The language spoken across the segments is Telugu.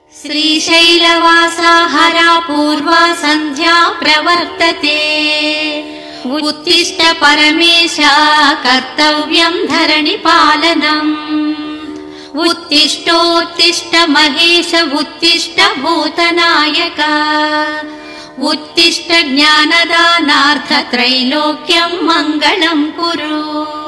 श्रीशैलवासा हरा पूर्वा सन्ध्या प्रवर्तते उत्तिष्ठ परमेशा कर्तव्यम् धरणिपालनम् उत्तिष्ठोत्तिष्ठ महेश उत्तिष्ठ भूतनायक उत्तिष्ठ ज्ञानदानार्थत्रैलोक्यम् मङ्गलम् कुरु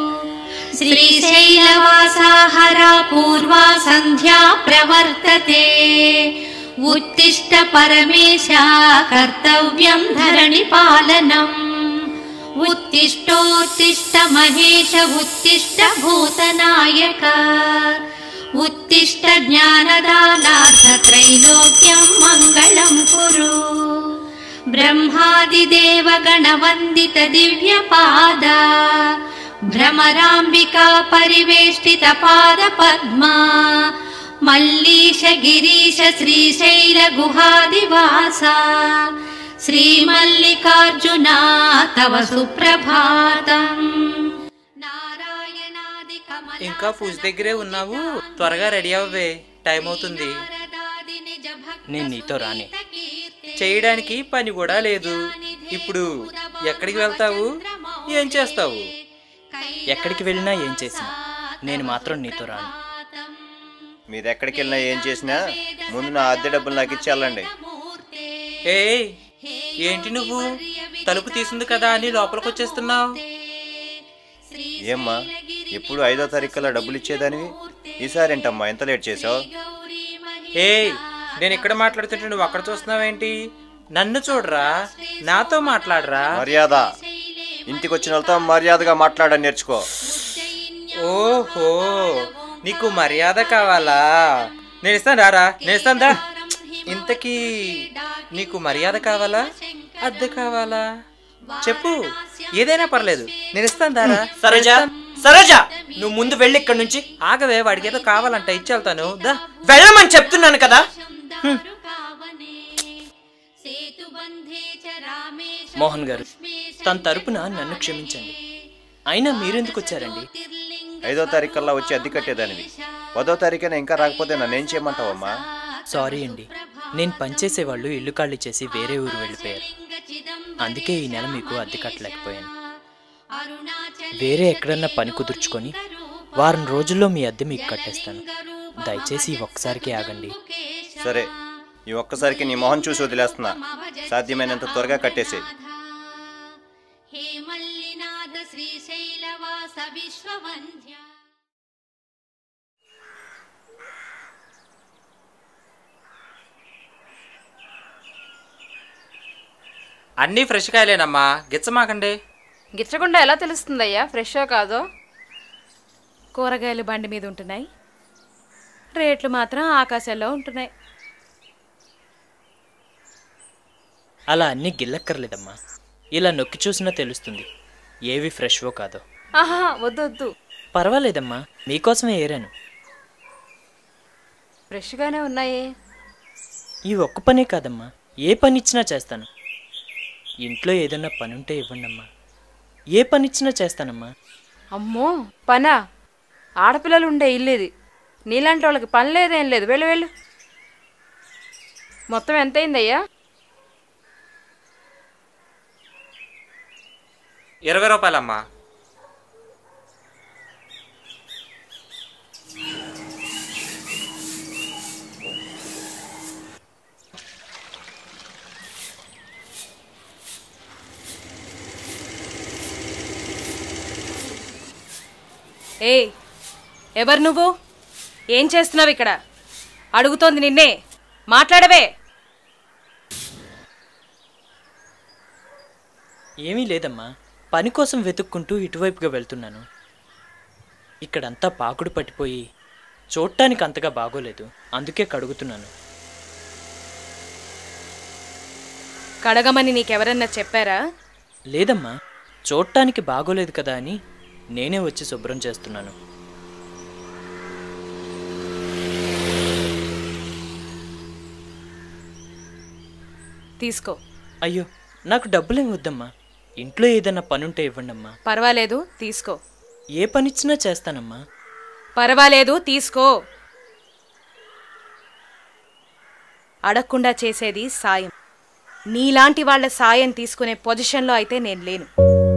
श्रीशैलवासा हरा पूर्वा सन्ध्या प्रवर्तते उत्तिष्ठ परमेशा कर्तव्यम् धरणिपालनम् उत्तिष्ठोत्तिष्ठ महेश उत्तिष्ठ भूतनायक उत्तिष्ठ ज्ञानदानार्थत्रैलोक्यम् मङ्गलम् कुरु ब्रह्मादिदेव गणवन्दित दिव्यपादा भ्रमराम्बिका परिवेष्टित पादपद्मा मल्लीश गिरीश श्रीशैल गुहादिवासा श्रीमल्लिकार्जुना तव सुप्रभातम् नारायणादिकमला ఇంకా పూజ దగ్గరే ఉన్నావు త్వరగా రెడీ అవ్వవే టైం అవుతుంది నేను నీతో రాని చేయడానికి పని కూడా లేదు ఇప్పుడు ఎక్కడికి వెళ్తావు ఏం చేస్తావు ఎక్కడికి వెళ్ళినా ఏం చేసినా నేను మాత్రం నీతో రాను మీరు ఎక్కడికి వెళ్ళినా ఏం చేసినా ముందు నా అద్దె డబ్బులు నాకు ఇచ్చి వెళ్ళండి ఏ ఏంటి నువ్వు తలుపు తీసింది కదా అని లోపలికి వచ్చేస్తున్నావు ఏమ్మా ఎప్పుడు ఐదో తారీఖులో డబ్బులు ఇచ్చేదానివి ఈసారి ఏంటమ్మా ఎంత లేట్ చేసావు ఏ నేను ఇక్కడ మాట్లాడుతుంటే నువ్వు అక్కడ చూస్తున్నావేంటి నన్ను చూడరా నాతో మాట్లాడరా మర్యాద ఇంటికి వచ్చిన వాళ్ళతో మర్యాదగా మాట్లాడని నేర్చుకో ఓహో నీకు మర్యాద కావాలా నేను ఇస్తాను రారా నేను ఇస్తాను దా ఇంతకీ నీకు మర్యాద కావాలా అద్దె కావాలా చెప్పు ఏదైనా పర్లేదు నేను ఇస్తాను దారా సరోజ సరోజ నువ్వు ముందు వెళ్ళి ఇక్కడి నుంచి ఆగవే వాడికి ఏదో కావాలంట ఇచ్చి వెళ్తాను దా వెళ్ళమని చెప్తున్నాను కదా మోహన్ గారు తన తరపున నన్ను క్షమించండి అయినా మీరెందుకు వచ్చారండి ఐదో తారీఖు కల్లా వచ్చి అద్దె కట్టేదానివి పదో తారీఖున ఇంకా రాకపోతే నన్ను ఏం చేయమంటావమ్మా సారీ అండి నేను పనిచేసే వాళ్ళు ఇల్లు ఖాళీ చేసి వేరే ఊరు వెళ్ళిపోయారు అందుకే ఈ నెల మీకు అద్దె కట్టలేకపోయాను వేరే ఎక్కడన్నా పని కుదుర్చుకొని వారం రోజుల్లో మీ అద్దె మీకు కట్టేస్తాను దయచేసి ఈ ఒక్కసారికి ఆగండి సరే ఈ ఒక్కసారికి నీ మొహం చూసి వదిలేస్తున్నా సాధ్యమైనంత త్వరగా కట్టేసే హే మల్లినాథ శ్రీశైలవాస విశ్వవంధ్య అన్నీ ఫ్రెష్ కాయలేనమ్మా గిచ్చమాకండి గిచ్చకుండా ఎలా తెలుస్తుందయ్యా ఫ్రెషో కాదో కూరగాయలు బండి మీద ఉంటున్నాయి రేట్లు మాత్రం ఆకాశంలో ఉంటున్నాయి అలా అన్నీ గిల్లక్కర్లేదమ్మా ఇలా నొక్కి చూసినా తెలుస్తుంది ఏవి ఫ్రెష్వో కాదో ఆహా వద్దు వద్దు పర్వాలేదమ్మా మీకోసమే ఏరాను ఫ్రెష్గానే ఉన్నాయే ఈ ఒక్క పనే కాదమ్మా ఏ పని ఇచ్చినా చేస్తాను ఇంట్లో ఏదన్నా పని ఉంటే ఇవ్వండమ్మా ఏ పని ఇచ్చినా చేస్తానమ్మా అమ్మో పనా ఆడపిల్లలు ఉండే ఇల్లు ఇది నీలాంటి వాళ్ళకి పని లేదేం లేదు వెళ్ళు వెళ్ళు మొత్తం ఎంత అయిందయ్యా ఇరవై రూపాయలమ్మా ఏయ్ ఎవరు నువ్వు ఏం చేస్తున్నావు ఇక్కడ అడుగుతోంది నిన్నే మాట్లాడవే ఏమీ లేదమ్మా పని కోసం వెతుక్కుంటూ ఇటువైపుగా వెళ్తున్నాను ఇక్కడంతా పాకుడు పట్టిపోయి చూడటానికి అంతగా బాగోలేదు అందుకే కడుగుతున్నాను కడగమని నీకెవరన్నా చెప్పారా లేదమ్మా చూడటానికి బాగోలేదు కదా అని నేనే వచ్చి శుభ్రం చేస్తున్నాను తీసుకో అయ్యో నాకు డబ్బులేం వద్దమ్మా ఇంట్లో ఏదైనా పనుంటే ఇవ్వండమ్మా పర్వాలేదు తీసుకో ఏ పనిచ్చినా చేస్తానమ్మా పర్వాలేదు తీసుకో అడగకుండా చేసేది సాయం నీలాంటి వాళ్ళ సాయం తీసుకునే పొజిషన్లో అయితే నేను లేను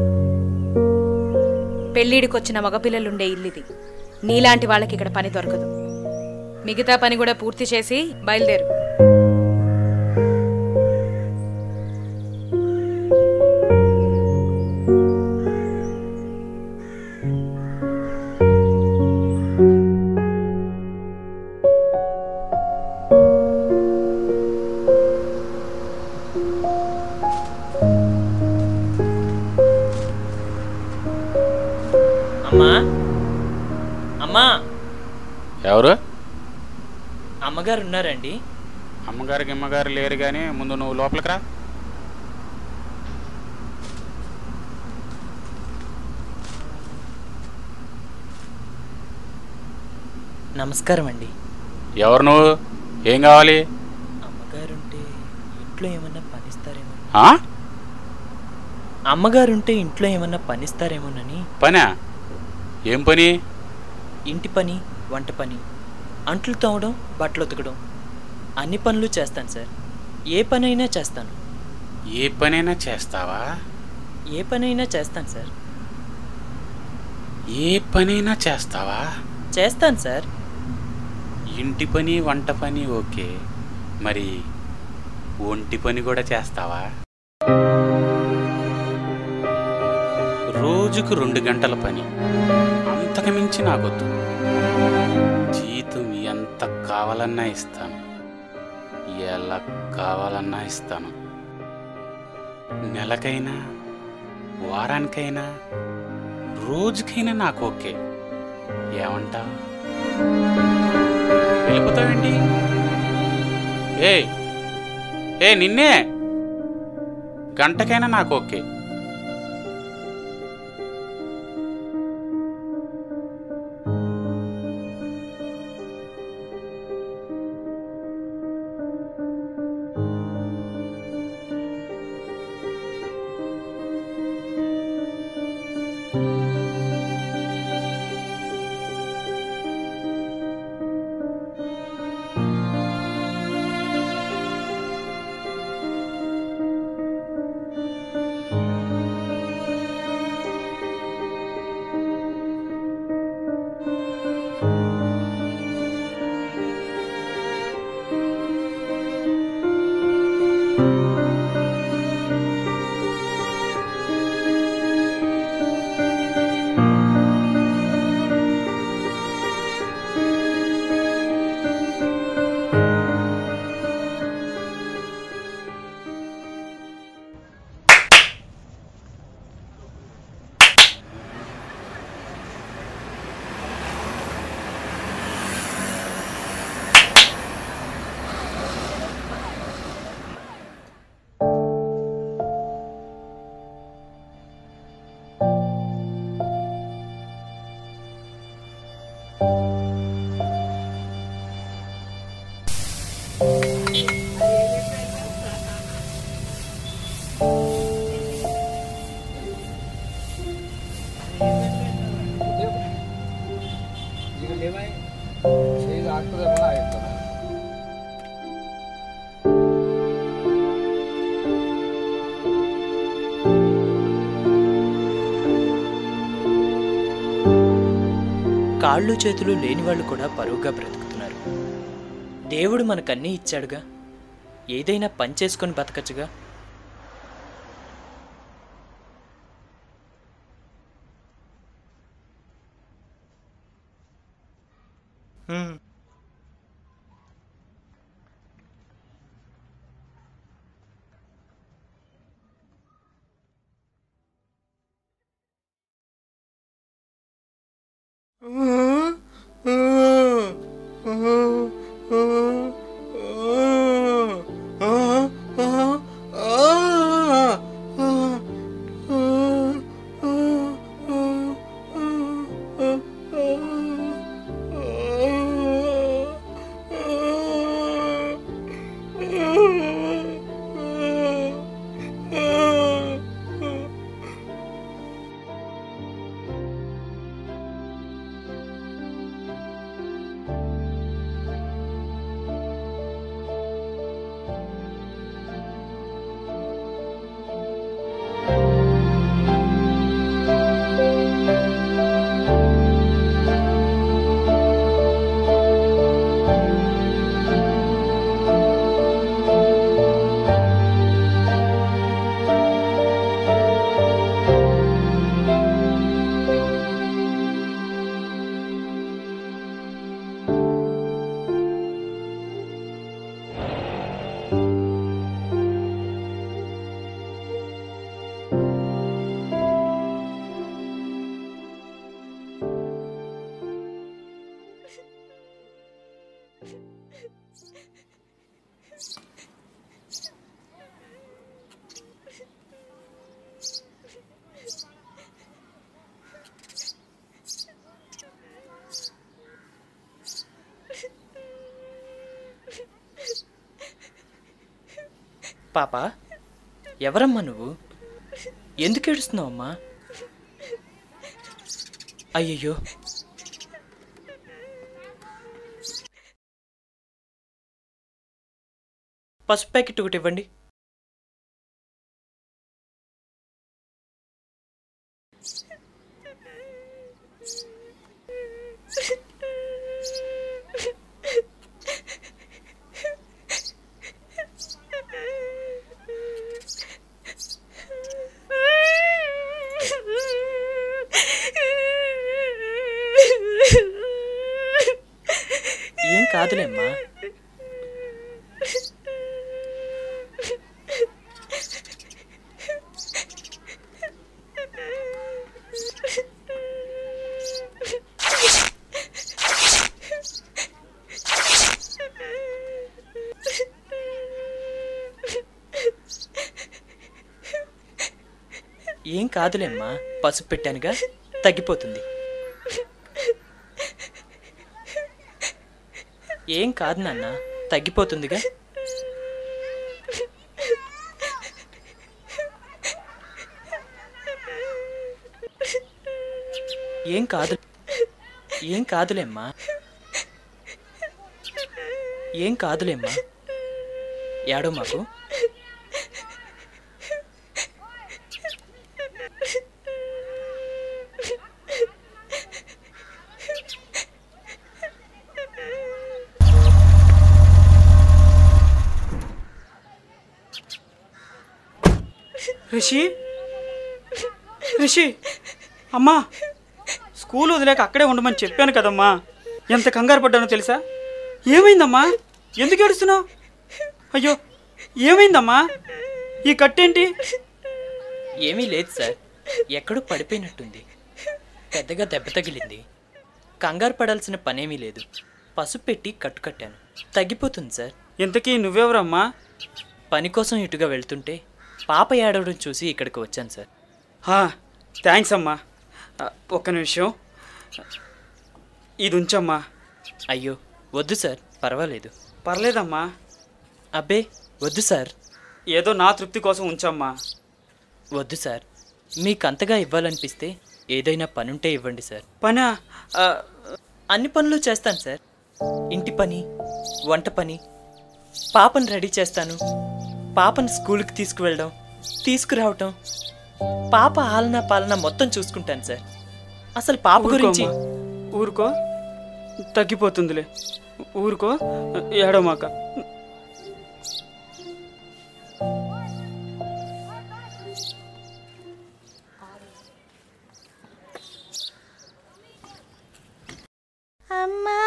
పెళ్ళిడికొచ్చిన మగపిల్లలుండే ఇల్లుది నీలాంటి వాళ్ళకి ఇక్కడ పని దొరకదు మిగతా పని కూడా పూర్తి చేసి బయలుదేరు అమ్మా అమ్మా ఎవరు అమ్మగారు ఉన్నారండి అమ్మగారు గిమ్మగారు లేరు కానీ ముందు నువ్వు లోపలికి రా నమస్కారం అండి ఎవరు నువ్వు ఏం కావాలి అమ్మగారుంటే ఇంట్లో ఏమన్నా పనిస్తారేమో ఆ? అమ్మగారుంటే ఇంట్లో ఏమన్నా పనిస్తారేమోనని పనా ఏం పని ఇంటి పని వంట పని అంట్లు తోమడం బట్టలు ఉతకడం అన్ని పనులు చేస్తాను సార్ ఏ పనైనా చేస్తాను ఏ పనైనా చేస్తావా ఏ పనైనా చేస్తాను సార్ ఏ పనైనా చేస్తావా చేస్తాను సార్ ఇంటి పని వంట పని ఓకే మరి ఒంటి పని కూడా చేస్తావా రోజుకు రెండు గంటల పని అంతకు మించి నాకొద్దు జీతం ఎంత కావాలన్నా ఇస్తాను ఎలా కావాలన్నా ఇస్తాను నెలకైనా వారానికైనా రోజుకైనా నాకు ఓకే ఏమంటావు వెళ్ళిపోతావేంటి ఏ ఏ నిన్నే గంటకైనా నాకు ఓకే కాళ్ళు చేతులు లేని వాళ్ళు కూడా పరువుగా బ్రతుకుతున్నారు దేవుడు మనకన్నీ ఇచ్చాడుగా ఏదైనా పని చేసుకొని బతకచ్చుగా పాప ఎవరమ్మా నువ్వు ఎందుకు ఏడుస్తున్నావు అమ్మా అయ్యయ్యో పసుపు ప్యాకెట్ ఒకటి ఇవ్వండి ఏం కాదులేమ్మా ఏం కాదులేమ్మా పసుపు పెట్టానుగా తగ్గిపోతుంది ఏం కాదు నాన్న తగ్గిపోతుందిగా ఏం కాదు ఏం కాదులేమ్మా ఏం కాదులేమ్మా ఏడో మాకు రిషి రిషి అమ్మా స్కూల్ వదిలేక అక్కడే ఉండమని చెప్పాను కదమ్మా ఎంత కంగారు పడ్డానో తెలుసా ఏమైందమ్మా ఎందుకు ఏడుస్తున్నావు అయ్యో ఏమైందమ్మా ఈ కట్టేంటి ఏమీ లేదు సార్ ఎక్కడో పడిపోయినట్టుంది పెద్దగా దెబ్బ తగిలింది కంగారు పడాల్సిన పనేమీ లేదు పసుపు పెట్టి కట్టు కట్టాను తగ్గిపోతుంది సార్ ఇంతకీ నువ్వెవరమ్మా పని కోసం ఇటుగా వెళ్తుంటే పాప ఏడవడం చూసి ఇక్కడికి వచ్చాను సార్ థ్యాంక్స్ అమ్మా ఆ, ఒక్క నిమిషం ఇది ఉంచమ్మా అయ్యో వద్దు సార్ పర్వాలేదు పర్లేదమ్మా అబ్బే వద్దు సార్ ఏదో నా తృప్తి కోసం ఉంచమ్మా వద్దు సార్ మీకు అంతగా ఇవ్వాలనిపిస్తే ఏదైనా పనుంటే ఇవ్వండి సార్ పనా ఆ, అన్ని పనులు చేస్తాను సార్ ఇంటి పని వంట పని పాపను రెడీ చేస్తాను పాపను స్కూల్కి తీసుకువెళ్ళడం తీసుకురావటం పాప ఆలనా పాలన మొత్తం చూసుకుంటాను సార్ అసలు పాప గురించి ఊరుకోమ్మా. ఊరుకో తగ్గిపోతుందిలే ఊరుకో ఏడోమాక అమ్మా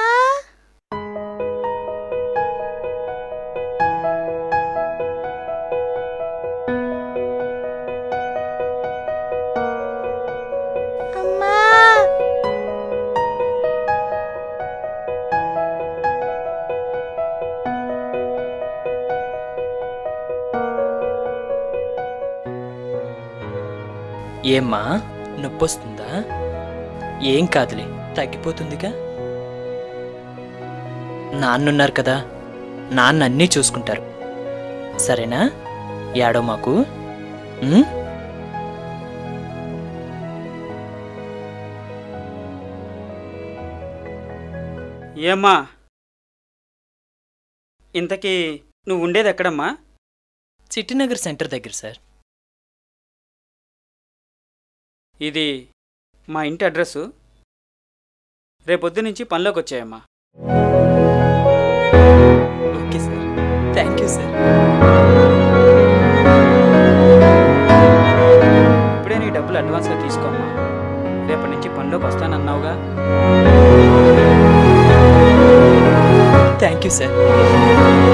అమ్మా ఏమ్మా నొప్పొస్తుందా ఏం కాదులే తగ్గిపోతుందిగా నాన్నున్నారు కదా నాన్న అన్నీ చూసుకుంటారు సరేనా ఏడో మాకు ఉమ్? ఏమ్మా ఇంతకీ నువ్వు ఉండేది ఎక్కడమ్మా సిటీనగర్ సెంటర్ దగ్గర సార్ ఇది మా ఇంటి అడ్రస్సు రేపొద్దు నుంచి పనిలోకి వచ్చాయమ్మా okay sir thank you sir ఇప్పుడే నీ డబ్బులు అడ్వాన్స్గా తీసుకోమ్మా రేపటి నుంచి పనిలోకి వస్తానన్నావుగా థ్యాంక్ యూ సార్